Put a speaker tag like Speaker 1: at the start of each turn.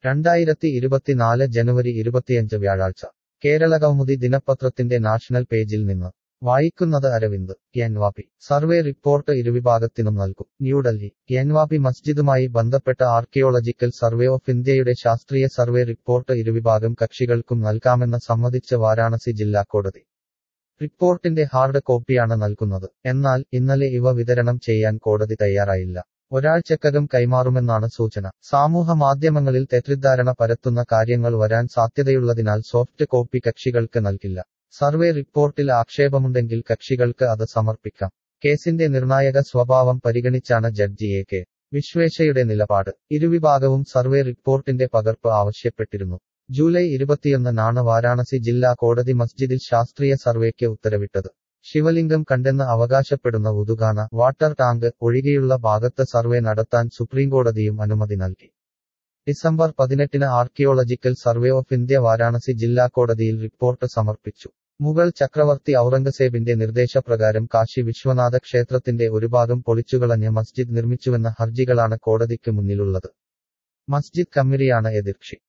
Speaker 1: രണ്ടായിരത്തി ഇരുപത്തിനാല് ജനുവരി ഇരുപത്തിയഞ്ച് വ്യാഴാഴ്ച കേരളകൗമുദി ദിനപത്രത്തിന്റെ നാഷണൽ പേജിൽ നിന്ന് വായിക്കുന്നത് അരവിന്ദ് ഗ്യാൻവാപി സർവേ റിപ്പോർട്ട് ഇരുവിഭാഗത്തിനും നൽകും ന്യൂഡൽഹി ഗ്യാൻവാപി മസ്ജിദുമായി ബന്ധപ്പെട്ട ആർക്കിയോളജിക്കൽ സർവേ ഓഫ് ഇന്ത്യയുടെ ശാസ്ത്രീയ സർവേ റിപ്പോർട്ട് ഇരുവിഭാഗം കക്ഷികൾക്കും നൽകാമെന്ന് സമ്മതിച്ച് വാരാണസി ജില്ലാ കോടതി റിപ്പോർട്ടിന്റെ ഹാർഡ് കോപ്പിയാണ് നൽകുന്നത് എന്നാൽ ഇന്നലെ ഇവ വിതരണം ചെയ്യാൻ കോടതി തയ്യാറായില്ല ഒരാഴ്ചക്കകം കൈമാറുമെന്നാണ് സൂചന സമൂഹ മാധ്യമങ്ങളിൽ തെറ്റിദ്ധാരണ പരത്തുന്ന കാര്യങ്ങൾ വരാൻ സാധ്യതയുള്ളതിനാൽ സോഫ്റ്റ് കോപ്പി കക്ഷികൾക്ക് നൽകില്ല സർവേ റിപ്പോർട്ടിൽ ആക്ഷേപമുണ്ടെങ്കിൽ കക്ഷികൾക്ക് അത് സമർപ്പിക്കാം കേസിന്റെ നിർണായക സ്വഭാവം പരിഗണിച്ചാണ് ജഡ്ജി എ കെ വിശ്വേശയുടെ നിലപാട് ഇരുവിഭാഗവും സർവേ റിപ്പോർട്ടിന്റെ പകർപ്പ് ആവശ്യപ്പെട്ടിരുന്നു ജൂലൈ ഇരുപത്തിയൊന്നിനാണ് വാരാണസി ജില്ലാ കോടതി മസ്ജിദിൽ ശാസ്ത്രീയ സർവേക്ക് ഉത്തരവിട്ടത് ശിവലിംഗം കണ്ടെന്ന് അവകാശപ്പെടുന്ന ഉദുകാന വാട്ടർ ടാങ്ക് ഒഴികെയുള്ള ഭാഗത്ത് സർവേ നടത്താൻ സുപ്രീംകോടതിയും അനുമതി നൽകി ഡിസംബർ പതിനെട്ടിന് archaeological survey of India Varanasi ജില്ലാ കോടതിയിൽ റിപ്പോർട്ട് സമർപ്പിച്ചു മുഗൾ ചക്രവർത്തി ഔറംഗസേബിന്റെ നിർദ്ദേശപ്രകാരം കാശി വിശ്വനാഥ ക്ഷേത്രത്തിന്റെ ഒരു ഭാഗം പൊളിച്ചുകളഞ്ഞ് മസ്ജിദ് നിർമ്മിച്ചുവെന്ന ഹർജികളാണ് കോടതിക്ക് മുന്നിലുള്ളത് മസ്ജിദ് കമ്മിറ്റിയാണ് എതിർക്ഷി